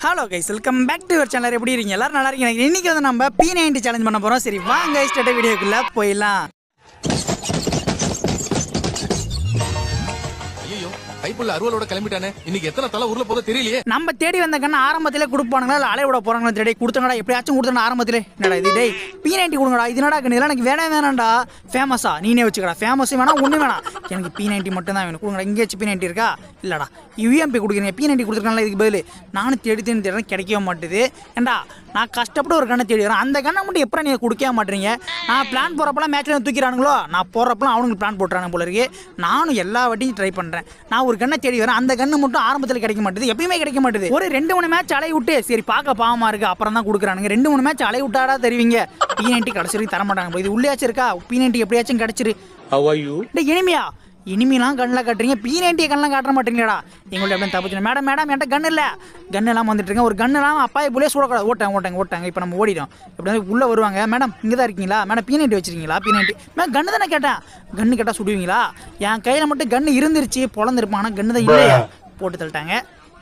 Hello guys welcome back to your channel எப்படி இருக்கீங்க எல்லாரும் நல்லா இருக்கீங்க இன்னைக்கு வந்து நம்ம பி நைன்டி சேலஞ்ச் பண்ண போறோம் சரி வாங்க ஸ்டேட்ட வீடியோக்குள்ள போயிடலாம் ஐயோ கைப்புள்ள அருவலோட கிளம்பிட்டானே இன்னைக்கு எத்தனை தலை ஊர்ல போதோ தெரியலையே நம்ம தேடி வந்த கண்ணு ஆரம்பத்திலே கொடுப்பானுங்களா இல்லை அலைய விட போறாங்களா தேடி கொடுத்தங்கடா எப்படியாச்சும் கொடுத்தா ஆரம்பத்திலே என்னடா இது டேய் பி நைன்டி கொடுங்கடா இது என்னடா கண்ணு இதெல்லாம் எனக்கு வேணவே வேணாம்டா ஃபேமஸா நீனே வச்சுக்கடா ஃபேமஸும் வேணாம் ஒன்றும் வேணாம் எனக்கு பி நைன்டி மட்டும் தான் வேணும் கொடுங்கடா இங்கே வச்சு பி நைன்டி இருக்கா இல்லடா யூஎம்பி கொடுக்குறீங்க பி நைன்டி கொடுத்துருக்காங்களா இதுக்கு பதில் நானும் தேடி தேடி தேடுறேன் கிடைக்கவே மாட்டுது ஏண்டா நான் கஷ்டப்பட்டு ஒரு கண்ணை தேடி வரேன் அந்த கண்ணை மட்டும் எப்போ நீங்கள் கொடுக்கவே மாட்டீங்க நான் பிளான் போகிறப்பெல்லாம் மேட்ச்சில் தூக்கிறானுங்களோ நான் போகிறப்பெல்லாம் அவனுக்கு பிளான் போட்டுறாங்க போல இருக்கு நானும் எல்லா வாட்டியும் ட்ரை பண்ணுறேன் நான் ஒரு கண்ணை தேடி வரேன் அந்த கண்ணு மட்டும் ஆரம்பத்தில் கிடைக்க மாட்டுது எப்பயுமே கிடைக்க மாட்டுது ஒரு ரெண்டு மூணு மேட்ச் அலைய விட்டு சரி பார்க்க பாவமா இருக்கு அப்புறம் தான் கொடுக்குறானுங்க ரெண்டு மூணு மேட்ச் அலைய விட்டாடா தருவீங்க பி நைன்ட்டி கடைசி வரைக்கும் தர மாட்டாங்க போல. இது உள்ளேயாச்சும் இருக்கா பி நைன்ட்டி எப்படியாச்சும் கிடச்சிரு How are you? டேய் இனிமையா இனிமையெல்லாம் கண்ணில் காட்டுறீங்க பி நைன்ட்டியை கண்ணில் காட்ட மாட்டீங்களாடா எங்கள்ட்ட எப்படி தப்பிச்சு மேடம் மேடம் என்கிட்ட கன் இல்லை கன் எல்லாம் வந்துட்டு இருக்கேன் ஒரு கன் எல்லாம் அப்பாயை போலே சூடக்கூடாது ஓட்டாங்க ஓட்டாங்க ஓட்டாங்க இப்போ நம்ம ஓடிடும் இப்படி வந்து உள்ளே வருவாங்க மேடம் இங்கே தான் இருக்கீங்களா மேடம் பி நைன்ட்டி வச்சிருக்கீங்களா பி நைன்ட்டி மேம் கன்று தானே கேட்டேன் கன்று கேட்டால் சுடுவீங்களா என் கையில் மட்டும் கன்று இருந்துருச்சு பொழந்திருப்பான் ஆனால் கன்று தான் இல்லையா போட்டு தள்ளிட்டாங்க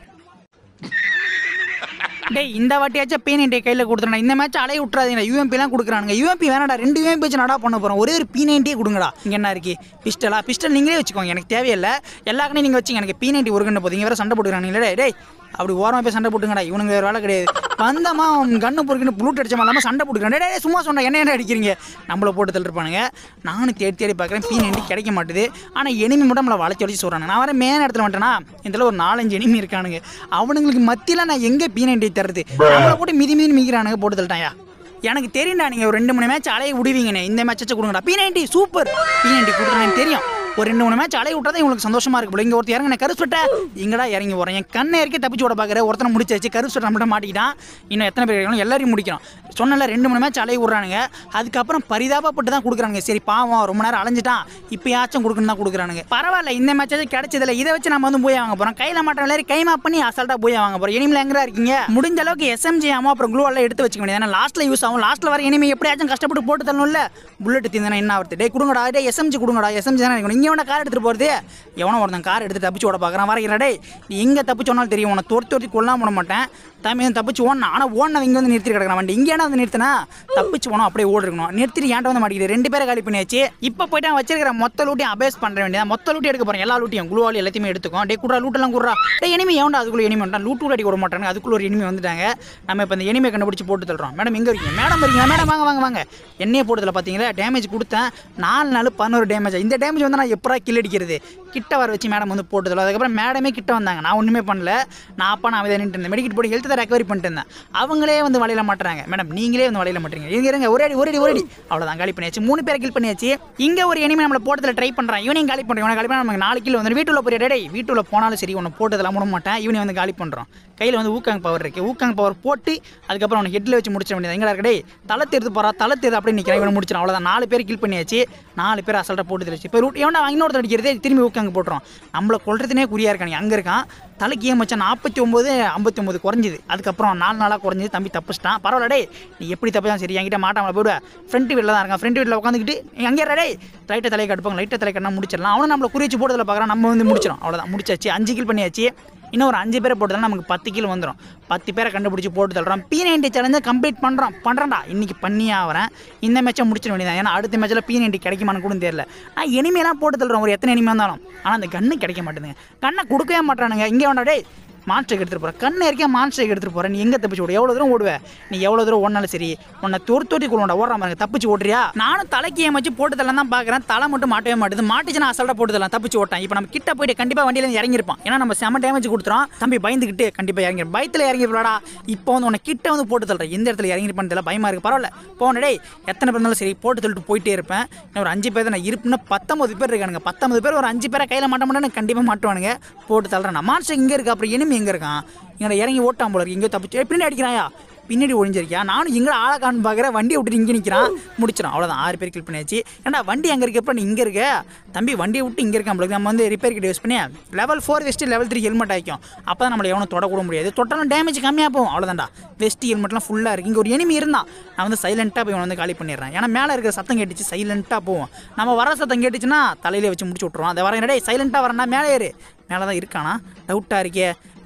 டேய் இந்த வாட்டியாச்சும் பி நைன்டி கையில் கொடுத்துறேன் இந்த மேட்ச் அலைய விட்றாதீங்க யூஎம்பிலாம் கொடுக்குறானுங்க யூஎம்பி வேணாடா ரெண்டு யூஎம்பி வச்சு நடா பண்ண போகிறோம் ஒரே ஒரு பி நைன்ட்டியே கொடுங்கடா இங்கே என்ன இருக்கு பிஸ்டலா பிஸ்டல் நீங்களே வச்சுக்கோங்க எனக்கு தேவையில்லை எல்லா கண்ணையும் நீங்கள் வச்சுங்க எனக்கு பி நைன்ட்டி ஒரு கண்ணு போதுங்க வேறு சண்டை போட்டுக்கிறானுங்களே டேய், டேய் அப்படி ஓரமாக போய் சண்டை போட்டுங்கடா இவனுங்க வேறு வேலை கிடையாது வந்தமா கண்ணு பொறுக்குன்னு ப்ளூட் அடிச்ச இல்லாமல் சண்டை போட்டுக்கிறான் டேய், டேய் சும்மா சொன்ன என்ன என்ன அடிக்கிறீங்க நம்மளை போட்டு தள்ளிருப்பானுங்க நானும் தேடி தேடி பார்க்குறேன் பி நைன்ட்டி கிடைக்க மாட்டுது ஆனால் எனிமி மட்டும் நம்மளை வளைச்சி வளைச்சி சொல்கிறாங்க நான் வர மேன் இடத்துல வந்துட்டேன்னா இதில் ஒரு நாலஞ்சு எனிமி இருக்கானுங்க அவனுங்களுக்கு மத்தியில் நான் எங்கே பி நைன்ட்டி தருது நம்மளை போட்டு மிதி மிதி மிதிக்கிறானுங்க போட்டு தள்ளிட்டாயா எனக்கு தெரியும்டா நீங்கள் ஒரு ரெண்டு மூணு மேட்ச் அலைய விடுவீங்கண்ணே இந்த மேட்ச் வச்சு கொடுங்கடா P ninety super P ninety கொடுக்குறேன் எனக்கு தெரியும் ஒரு ரெண்டு மூணு மேட்ச் அலைய விட்டா தான் உங்களுக்கு சந்தோஷமா இருக்கு போல இங்கே ஒருத்தர் இறங்கின கருசுட்ட இங்கடா இறங்கி வரேன் என் கண்ணை இறக்கி தப்பிச்சு விட பார்க்குற ஒருத்தனை முடிச்சாச்சு கருசுட்ட நம்மகிட்ட மாட்டிக்கிட்டான் இன்னும் எத்தனை பேர் இருக்காங்களோ எல்லாரையும் முடிக்கணும் சொன்னல ரெண்டு மூணு மேட்ச் அலைய விட்றானுங்க அதுக்கப்புறம் பரிதாபப்பட்டு தான் கொடுக்குறானுங்க சரி பாவம் ரொம்ப நேரம் அலைஞ்சிட்டான் இப்போயாச்சும் கொடுக்கணும் தான் கொடுக்குறானுங்க பரவாயில்ல இந்த மேட்சாச்சும் கிடைச்சதில்ல இதை வச்சு நம்ம வந்து போய் வாங்க போகிறோம் கையில் மாட்டோம் எல்லாரும் கைமா பண்ணி அசால்ட்டாக போய் வாங்க போகிறோம் இனிமேல் எங்கே இருக்கீங்க முடிஞ்ச அளவுக்கு எஸ்எம்ஜி ஆமோ அப்புறம் க்ளூ எல்லாம் எடுத்து வச்சுக்க வேண்டியது ஏன்னா லாஸ்ட்டில் யூஸ் ஆகும் லாஸ்ட்டில் வர இனிமே எப்படியாச்சும் கஷ்டப்பட்டு போட்டு தரணும்ல புல்லட் தீந்தனா என்ன ஆகுது டே கொடுங்கடா டே எஸ்எம்ஜி கொடுங்கடா எஸ்எம்ஜி தானே இருக்கணும் இங்கே வேணா கார் எடுத்துகிட்டு போகிறது எவனோ ஒருத்தன் கார் எடுத்து தப்பிச்சு ஓட பார்க்குறான் வரைகிற டே நீ எங்கே தப்பிச்சோனாலும் தெரியும் உன்னை துரத்தி துரத்தி கொல்லாம விட மாட்டேன் தமிழ் தப்பிச்சு ஓடனா ஆனால் ஓடின இங்கே வந்து நிறுத்தி கிடக்கிறான் வண்டி இங்கே வந்து நிறுத்தினா தப்பிச்சு போனோம் அப்படியே ஓடி இருக்கணும் நிறுத்திட்டு ஏன்ட்ட வந்து மாட்டிக்கிது ரெண்டு பேரை காலி பண்ணியாச்சு இப்போ போயிட்டு அவன் வச்சிருக்கிற மொத்த லூட்டையும் அபேஸ் பண்ணுற வேண்டியது மொத்த லூட்டி எடுக்க போகிறேன் எல்லா லூட்டியும் குளுவாலி எல்லாத்தையுமே எடுத்துக்கோ டே குடுறா லூட்டெல்லாம் குடுறா டே எனிமி எவன்டா அதுக்குள்ள எனிமி வந்துட்டான் லூட்டு கூட அடிக்க விட மாட்டாங்க அதுக்குள்ள ஒரு எனிமி வந்துட்டாங்க நம்ம இப்போ இந்த எனிமியை கண்டுபிடிச்சு போட்டு தள்ளுறோம் மேடம் எங்கே இருக்கீங்க மேடம் இருக்கீங்க மேடம் வாங்க வாங்க வாங்க என்னையே போட்டதில் பார்த்தீங்களா டேமேஜ் கொடுத்தேன் நாலு நாள் பதினோரு டேமேஜ் இந்த டேமேஜ் வந்து நான் எப்படா கில் அடிக்கிறது கிட்ட வர வச்சு மேடம் வந்து போட்டதில்ல அதுக்கப்புறம் மேடமே கிட்ட வந்தாங்க நான் ஒன்றுமே பண்ணல நான் அப்பா நான் நின்று இருந்தேன் மெடிக்கெட் போட்டு ஹெல்த் தான் ரெக்கவரி பண்ணிட்டு இருந்தேன் அவங்களே வந்து வளையல மாட்டுறாங்க மேடம் நீங்களே வந்து வளையல மாட்டீங்க இங்க இருங்க ஒரே அடி ஒரே அடி ஒரே அடி அவ்வளோதான் காலி பண்ணியாச்சு மூணு பேரை கில் பண்ணியாச்சு இங்கே ஒரு எனிமே நம்மளை போட்டதில் ட்ரை பண்ணுறான் இவனையும் காலி பண்ணுறோம் இவனை காலி பண்ணா நமக்கு நாலு கிலோ வந்து வீட்டுல போய் டேய் வீட்டுல போனாலும் சரி உன்னை போட்டதெல்லாம் விட மாட்டேன் இவனை வந்து காலி பண்ணுறோம் கையில் வந்து ஊக்காங் பவர் இருக்கு ஊக்காங் பவர் போட்டு அதுக்கப்புறம் அவனை ஹெட்டில் வச்சு முடிச்சிட வேண்டியது எங்கடா இருக்கடே தலை தெரிது போறா தலை தெரிது அப்படி நிற்கிறேன் இவனை முடிச்சிடும் அவ்வளோதான் நாலு பேர் கில் பண்ணியாச்சு நாலு பேர் அசல்ட்டாக போட்டு தெளிச்சு இப்போ ரூட் எவனா இன்னொருத்தர் அடிக்கிறதே திரும்பி ஊக்காங்க போட்டுரும் நம்மளை கொள்றதுனே குறியா இருக்கானே அங்கே இருக்கான் தலைக்கு ஏன் மச்சான் நாற்பத்தி ஒம்பது ஐம்பத்தி ஒம்பது குறைஞ்சிது அதுக்கப்புறம் நாலு நாளாக குறைஞ்சிது தம்பி தப்பிச்சிட்டான் பரவாயில்ல டேய் நீ எப்படி தப்பிச்சான் சரி என்கிட்ட மாட்டாமல போயிடுவேன் ஃப்ரண்ட் வீட்டில் தான் இருக்கான் ஃப்ரண்ட் வீட்டில் உட்காந்துக்கிட்டு நீ அங்கே டே லைட்டை தலையை கட்டுப்பாங்க லைட்டை தலை கட்டினா முடிச்சிடலாம் அவனும் நம்மளை குறிச்சு போட்டதில் பார்க்குறான் நம்ம வந்து முடிச்சிடும் அவ்வளோதான் முடிச்சாச்சு அஞ்சு கில் பண்ணியாச்சு இன்னும் ஒரு அஞ்சு பேரை போட்டதால் நமக்கு பத்து கிலோ வந்துடும் பத்து பேரை கண்டுபிடிச்சி போட்டு தள்ளுறோம் பி நைன்டி சேலஞ்சை கம்ப்ளீட் பண்ணுறோம் பண்ணுறேன்டா இன்னைக்கு பண்ணியே ஆகிறேன் இந்த மேட்சை முடிச்சிட வேண்டியதான் ஏன்னா அடுத்த மேட்ச்சில் பி நைன்டி கிடைக்குமான்னு கூட தெரியல நான் எனிமையெல்லாம் போட்டு தள்ளுறோம் ஒரு எத்தனை எனிமே வந்தாலும் ஆனால் அந்த கன்று கிடைக்க மாட்டேங்குது கண்ணை கொடுக்கவே மாட்டானுங்க இங்கே வேண்டா டேய் மான்ஸ்டருக்கு எடுத்துகிட்டு போகிறேன் கண்ணை இருக்க மான்ஸ்டருக்கு எடுத்துகிட்டு போகிறேன் நீ எங்கே தப்பிச்சு ஓடு எவ்வளோ தூரம் ஓடுவே நீ எவ்வளோ தூரம் ஓடினாலும் சரி உன்னை தொரு தொட்டி கொள்ளுண்டா ஓடுற மாதிரி தப்பிச்சு ஓடுறியா நானும் தலைக்கு ஏமாச்சு போட்டு தரலாம் தான் பார்க்குறேன் தலை மட்டும் மாட்டவே மாட்டுது மாட்டுச்சுன்னா அசல்ட்டாக போட்டு தரலாம் தப்பிச்சு ஓட்டான் இப்போ நம்ம கிட்ட போயிட்டு கண்டிப்பாக வண்டியில இருந்து இறங்கிருப்பான் ஏன்னா நம்ம செம டேமேஜ் கொடுத்துறோம் தம்பி பயந்துக்கிட்டு கண்டிப்பாக இறங்கிடும் பயத்தில் இறங்கிருப்பாடா இப்போ வந்து உன்னை கிட்ட வந்து போட்டு தள்ளுறேன் எந்த இடத்துல இறங்கிருப்பான்னு தெரியல பயமா இருக்கு பரவாயில்ல போன டேய் எத்தனை பேர் இருந்தாலும் சரி போட்டு தள்ளிட்டு போயிட்டே இருப்பேன் இன்னும் ஒரு அஞ்சு பேர் தான் நான் இருப்புன்னா பத்தொம்பது பேர் இருக்கானுங்க பத்தொம்பது பேர் ஒரு அஞ்சு பேரை கையில் மாட்ட மாட்டேன்னு கண்டிப்பாக மாட்டுவானுங்க போட்டு தள்ளுறேன் நான் மான்ஸ்டர் இங்கே இருக்கு அப்புறம் இனிமே எங்கே இருக்கான் இங்கே இறங்கி ஓட்டான் போல இருக்கு எங்கேயோ தப்பிச்சு பின்னாடி அடிக்கிறாயா பின்னாடி ஒழிஞ்சிருக்கியா நானும் எங்கே ஆளை காணு பார்க்குறேன் வண்டியை விட்டுட்டு இங்கே நிற்கிறான் முடிச்சிடும் அவ்வளோதான் ஆறு பேர் கிளிக் பண்ணியாச்சு ஏன்னா வண்டி அங்கே இருக்கப்ப நீ இங்கே இருக்க தம்பி வண்டியை விட்டு இங்கே இருக்கான் போல நம்ம வந்து ரிப்பேர் கிட்ட யூஸ் பண்ணி level four vest level three helmet ஆகிக்கும் அப்போ தான் நம்மளை எவனும் தொடக்கூட முடியாது தொட்டாலும் டேமேஜ் கம்மியாக போகும் அவ்வளோதான்டா வெஸ்ட் ஹெல்மெட்லாம் ஃபுல்லாக இருக்குது இங்கே ஒரு enemy இருந்தான் நான் வந்து சைலண்ட்டாக போய் இவனை வந்து காலி பண்ணிடுறேன் ஏன்னா மேலே இருக்கிற சத்தம் கேட்டுச்சு சைலண்ட்டாக போவோம் நம்ம வர சத்தம் கேட்டுச்சுன்னா தலையிலே வச்சு முடிச்சு விட்ருவோம் அதை வரேன் டேய் சைலண்ட்டாக வரேன்னா மேலே ஏறு மேலே தான் இருக்கானா டவுட்டாக இருக்கே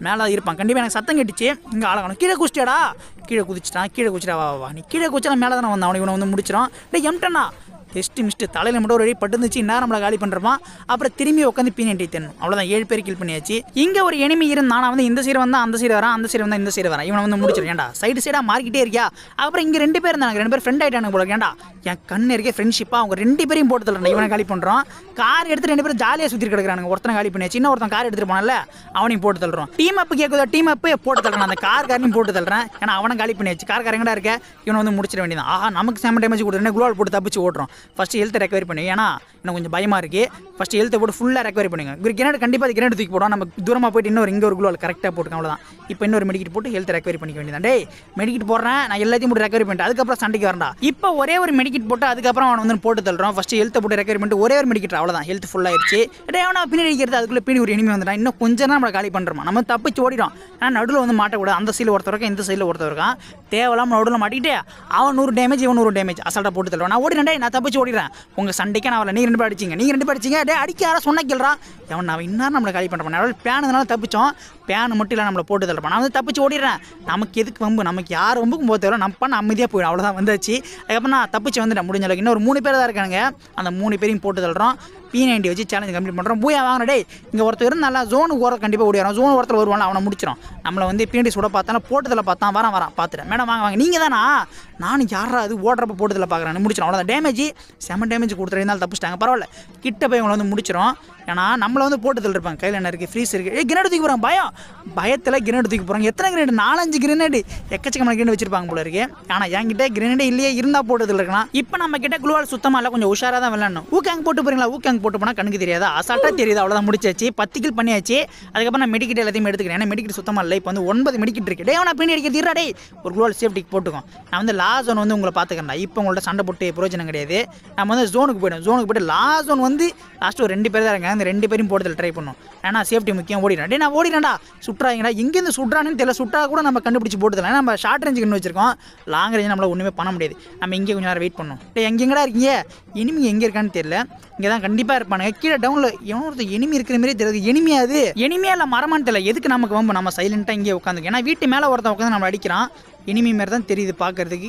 மேலே இருப்பான் கண்டிப்பாக எனக்கு சத்தம் கேட்டுச்சு இங்கே ஆளகணும் கீழே குச்சிட்டாடா கீழே குதிச்சிட்டான் கீழே குச்சிட்டா வா வா, வா நீ கீழே குச்சிட்டா மேலே தானே வந்தான் அவனை இவனை வந்து முடிச்சிடும் டேய் எம்டண்ணா டெஸ்ட் மிஸ்ட்டு தலையில் மட்டும் ஒரு ரெடி பட்டுருந்துச்சு இந்நேரம் நம்மளை காலி பண்ணுறப்பான் அப்புறம் திரும்பி உட்காந்து பீனட்டி தென்னும் அவ்வளோதான் ஏழு பேர் கில் பண்ணியாச்சு இங்கே ஒரு எனிமி இருந்தான் நான் வந்து இந்த சைடு வந்தா அந்த சைடு வரேன் அந்த சைடு வந்தா இந்த சைடு வரேன் இவனை வந்து முடிச்சிடும் ஏன்டா சைடு சைடாக மாறிக்கிட்டே இருக்கியா அப்புறம் இங்கே ரெண்டு பேர் இருந்தாங்க ரெண்டு பேர் ஃப்ரெண்ட் ஆகிட்டானுங்க போல ஏன்டா என் கண்ணு இருக்கே ஃப்ரெண்ட்ஷிப்பாக அவங்க ரெண்டு பேரையும் போட்டு தள்ளுறேன் இவனை காலி பண்ணுறோம் கார் எடுத்து ரெண்டு பேரும் ஜாலியாக சுற்றி கிடக்குறானுங்க ஒருத்தனை காலி பண்ணியாச்சு இன்னும் ஒருத்தன் கார் எடுத்துட்டு போனால அவனையும் போட்டு தள்ளுறோம் டீம் அப் கேட்குதோ டீம் அப் போட்டு தள்ளுறேன் அந்த கார் காரையும் போட்டு தள்ளுறேன் ஏன்னா அவனை காலி பண்ணியாச்சு கார் காரங்கடா இருக்க இவனை வந்து முடிச்சிட வேண்டியதான் ஆஹா நமக்கு செம்ம டேமேஜ் கொடுத்துருந்தேன் குளோல் போட்டு தப்பிச்சு ஓட்டுறோம் ஃபஸ்ட்டு ஹெல்த் ரெக்கவரி பண்ணி ஏன்னா எனக்கு கொஞ்சம் பயமாக இருக்குது ஃபஸ்ட்டு ஹெல்த்தை போட்டு ஃபுல்லாக ரெக்கவரி பண்ணுங்க ஒரு கிரேட் கண்டிப்பாக அது கிரேட் தூக்கி போடும் நம்ம தூரமாக போயிட்டு இன்னொரு இங்கே ஒரு குளோல் கரெக்டாக போட்டுக்கோங்க அவ்வளோதான் இப்போ இன்னொரு மெடிக்கிட் போட்டு ஹெல்த் ரெக்கவரி பண்ணிக்க வேண்டியதான் டேய் மெடிக்கிட் போடுறேன் நான் எல்லாத்தையும் போட்டு ரெக்கவரி பண்ணிட்டு அதுக்கப்புறம் சண்டைக்கு வரண்டா இப்போ ஒரே ஒரு மெடிக்கிட் போட்டு அதுக்கப்புறம் அவனை வந்து போட்டு தள்ளுறோம் ஃபஸ்ட்டு ஹெல்த்தை போட்டு ரெக்கவரி பண்ணிட்டு ஒரே ஒரு மெடிக்கிட் அவ்வளோதான் ஹெல்த் ஃபுல்லாகிடுச்சு டே அவனை பின்னாடி அடிக்கிறது அதுக்குள்ளே பின்னாடி ஒரு எனிமி வந்துட்டான் இன்னும் கொஞ்சம் தான் நம்மளை காலி பண்ணுறோம் நம்ம தப்பிச்சு ஓடிடும் ஏன்னா நடுவில் வந்து மாட்டக்கூடாது அந்த சைடில் ஒருத்தர் இருக்கான் இந்த சைடில் ஒருத்தர் இருக்கான் தேவையில்லாம நடுவில் மாட்டிக்கிட்டு அவன் நூறு டேமேஜ் இவன் நூறு டேமேஜ் அசால்ட்டாக போட்டு தள்ளுவான் நான் ஓடினேன் டேய், நான் தப்பிச்சு ஓடிடுறேன் உங்கள் சண்டைக்கே நான் அவளை நீ ரெண்டு பேர் அடிச்சிங்க நீங்க ரெண்டு பேர் அடிச்சிங்க டே அடிக்க யாரா சொன்ன கேள்றா அவன் நான் இன்னும் நம்மளை காலி பண்ணுறான் அவள் பேனதுனால தப்பிச்சோம் பேன் மட்டும் இல்லை நம்மளை போட்டு தள்ளுறான் நான் வந்து தப்பிச்சு ஓடிடுறேன் நமக்கு எதுக்கு வம்பு நமக்கு யார் வம்புக்கும் போக தேவை நம்ம பண்ண அமைதியாக போயிடும் அவ்வளோதான் வந்தாச்சு அதுக்கப்புறம் நான் தப்பிச்சு வந்துட்டேன் முடிஞ்ச அளவுக்கு இன்னும் ஒரு மூணு பேர் தான் இருக்காங்க அந்த மூணு பேரையும் போட்டு தள்ளுறோம் பி நைன்டி வச்சு சேலஞ்ச் கம்ப்ளீட் பண்ணுறோம் பூயா வாங்கின டேய் இங்கே ஒருத்தர் இருந்து நல்லா ஜோனுக்கு ஓர கண்டிப்பாக ஓடி வரோம் ஜோன் ஒருத்தர் வருவாங்க அவனை முடிச்சிடும் நம்மளை வந்து பின்னாடி சுட பார்த்தாலும் போட்டதில் பார்த்தான் வரான் வரான் பார்த்துட்டேன் மேடம் வாங்க வாங்க நீங்கள் தானா நானும் யாரா அது ஓடுறப்ப போட்டதில் பார்க்குறேன் முடிச்சிடும் அவ்வளோதான் டேமேஜ் செம டேமேஜ் கொடுத்துருந்தாலும் தப்பிச்சிட்டாங்க பரவாயில்ல கிட்ட போய் இவங்களை வந்து முடிச்சிடும் ஏன்னா நம்மளை வந்து போட்டதில் இருப்பாங்க கையில் என்ன இருக்குது ஃப்ரீஸ் இருக்குது ஏ கிரேட் தூக்கி போகிறாங்க பயம் பயத்தில் கிரேட் தூக்கி போகிறாங்க எத்தனை கிரேட் நாலஞ்சு கிரேனேடு எக்கச்சக்கமான கிரேட் வச்சிருப்பாங்க போல இருக்கு ஆனால் என்கிட்ட கிரேனேடே இல்லையே இருந்தால் போட்டதில் இருக்கலாம் இப்போ நம்ம கிட்ட குளுவால் சுத்தமாக இல்லை கொஞ்சம் உஷாராக தான் விளாடணும் ஊக்கேங் போட்டு போறீங்களா ஊக்கேங் போட்டு போனால் கண்ணுக்கு தெரியாதா அசால்ட்டாக தெரியுது அவ்வளோதான் முடிச்சாச்சு பத்து கில் பண்ணியாச்சு அதுக்கப்புறம் நான் மெடிக்கிட் எல்லாத்தையும் எடுத்துக்கிறேன் ஏன்னா மெடிக்கிட் சுத்தமாக இல்லை இப்போ வந்து ஒன்பது மெடிக்கிட் இருக்கு டே அவனை பின்னாடி அடிக்கிறது இருடா டேய் ஒரு குளோல் சேஃப்டிக்கு போட்டுக்கோம் நான் வந்து லாஸ்ட் ஜோன் வந்து உங்களை பார்த்துக்கிறேன் இப்போ உங்கள்ட்ட சண்டை போட்டு பிரயோஜனம் கிடையாது நம்ம வந்து ஜோனுக்கு போய்டும் ஜோனுக்கு போய்ட்டு லாஸ்ட் ஜோன் வந்து லாஸ்ட் ஒரு ரெண்டு பேர் தான் இருக்காங்க அந்த ரெண்டு பேரும் போடுறதுல ட்ரை பண்ணும் ஏன்னா சேஃப்டி முக்கியம் ஓடிடுறேன் டே நான் ஓடிடுறேன்டா சுட்டுறாங்கடா எங்கேருந்து சுட்றான்னு தெரியல சுட்டா கூட நம்ம கண்டுபிடிச்சி போட்டுதல ஏன்னா நம்ம ஷார்ட் ரேஞ்சுக்கு கண்ணு வச்சிருக்கோம் லாங் ரேஞ்ச் நம்மளால் ஒன்றுமே பண்ண முடியாது நம்ம இங்கே கொஞ்சம் நேரம் வெயிட் பண்ணோம் டே எங்க எங்கடா இருக்கீங்க எனிமி எங்கே இருக்கான்னு தெரியல இங்கே தான் கண்டிப்பாக இருப்பானுங்க கீழே டவுனில் எவனோ ஒருத்தர் எனிமி இருக்கிற மாதிரி தெரியுது எனிமியா அது எனிமியா இல்லை மரமான்னு தெரியல எதுக்கு நமக்கு வம்பு நம்ம சைலண்ட்டாக இங்கே உட்காந்து ஏன்னா வீட்டு மேலே ஒருத்தன் உட்காந்து நம்ம அடிக்கிறான் எனிமி மாதிரி தான் தெரியுது பார்க்கறதுக்கு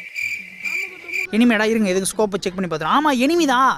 எனிமிடா இருங்க எதுக்கு ஸ்கோப்பை செக் பண்ணி பார்த்துறோம் ஆமாம் எனிமி தான்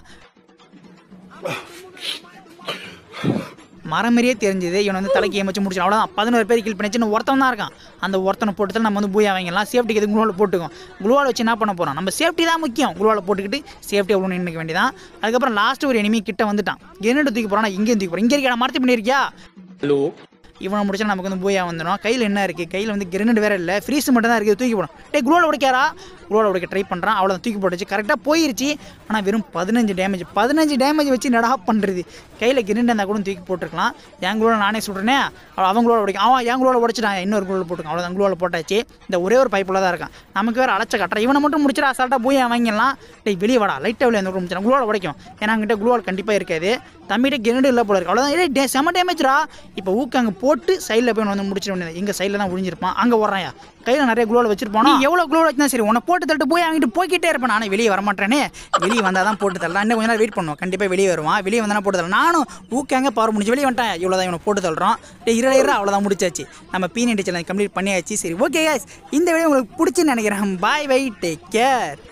மரம் மாதிரியே தெரிஞ்சது இவன் வந்து தலைக்கு ஏமாச்சு முடிச்சு அவ்வளோதான் பதினோரு பேர் கில் பண்ணிச்சு இன்னும் ஒருத்தன் தான் இருக்கான் அந்த ஒருத்தனை போட்டு நம்ம வந்து பூயா வாங்கிடலாம் சேஃப்டிக்கு எதுக்கு குளோவில் போட்டுக்கும் குளோவில் வச்சு என்ன பண்ண போகிறோம் நம்ம சேஃப்டி தான் முக்கியம் குளோவில் போட்டுக்கிட்டு சேஃப்டி அவ்வளோ நின்றுக்க வேண்டியதான் அதுக்கப்புறம் லாஸ்ட் ஒரு enemy கிட்ட வந்துட்டான் என்னட்டு தூக்கி போகிறான் இங்கேயும் தூக்கி போகிறேன் இங்கே இருக்கியா மரத்து பண்ணியிருக்கியா இவனை முடிச்சா நமக்கு வந்து பூயா வந்துடும் கையில் என்ன இருக்குது கையில் வந்து கிரனட் வேற இல்லை ஃப்ரீஸ் மட்டும் தான் இருக்குது தூக்கி போடும் டே குளோவில் உடைக்காரா குளோவில் உடைக்க ட்ரை பண்ணுறான் அவ்வளோ தூக்கி போட்டுச்சு கரெக்டாக போயிருச்சு ஆனால் வெறும் பதினஞ்சு டேமேஜ் பதினஞ்சு டேமேஜ் வச்சு நடா பண்ணுறது கையில் கிரனட் இருந்தால் கூட தூக்கி போட்டுருக்கலாம் என் குளோவில் நானே சுடுறேனே அவன் குளோவில் உடைக்கும் அவன் என் குளோவில் உடைச்சிட்டான் இன்னொரு குளோவில் போட்டுருக்கான் அவ்வளோ குளோவில் போட்டாச்சு இந்த ஒரே ஒரு பைப்பில் தான் இருக்கான் நமக்கு வேறு அழைச்ச கட்டுற இவனை மட்டும் முடிச்சிடா அசால்ட்டாக போய் வாங்கிடலாம் டேய் வெளியே வாடா லைட்டாக வெளியே வந்து முடிச்சிடும் குளோவில் உடைக்கும் ஏன்னா அங்கிட்ட குளோவில் கண்டிப்பாக இருக்காது தம்பிகிட்ட கிரனட் இல்லை போல இருக்கு அவ்வளோதான் ஏய் டே செம டேமேஜ்ரா இப்போ ஊக்க அங்கே போட்டு சைடில் போய் வந்து முடிச்சிட வேண்டியது எங்கள் சைடில் தான் ஒழிஞ்சிருப்பான் அங்கே ஓடுறாயா கையில் நிறைய குளோவில் வச்சிருப்பானோ நீ எவ்வளோ குளோவில் வச்சிருந்தா சரி உன்னை போட்டு தள்ளிட்டு போய் வாங்கிட்டு போய்கிட்டே இருப்பேன் நானே வெளியே வரமாட்டேனே வெளியே வந்தால் தான் போட்டு தரலாம் இன்னும் கொஞ்ச நேரம் வெயிட் பண்ணுவோம் கண்டிப்பாக வெளியே வருவான் வெளியே வந்தால் போட்டு தரலாம் நானும் ஊக்காங்க பவர் முடிஞ்சு வெளியே வந்துட்டேன் இவ்வளோ தான் இவனை போட்டு தள்ளுறோம் டே இரு இரு அவ்வளோதான் முடிச்சாச்சு நம்ம பீனி சேனல் கம்ப்ளீட் பண்ணியாச்சு சரி ஓகே guys இந்த வீடியோ உங்களுக்கு பிடிச்சுன்னு நினைக்கிறேன் பாய் பை டேக் கேர்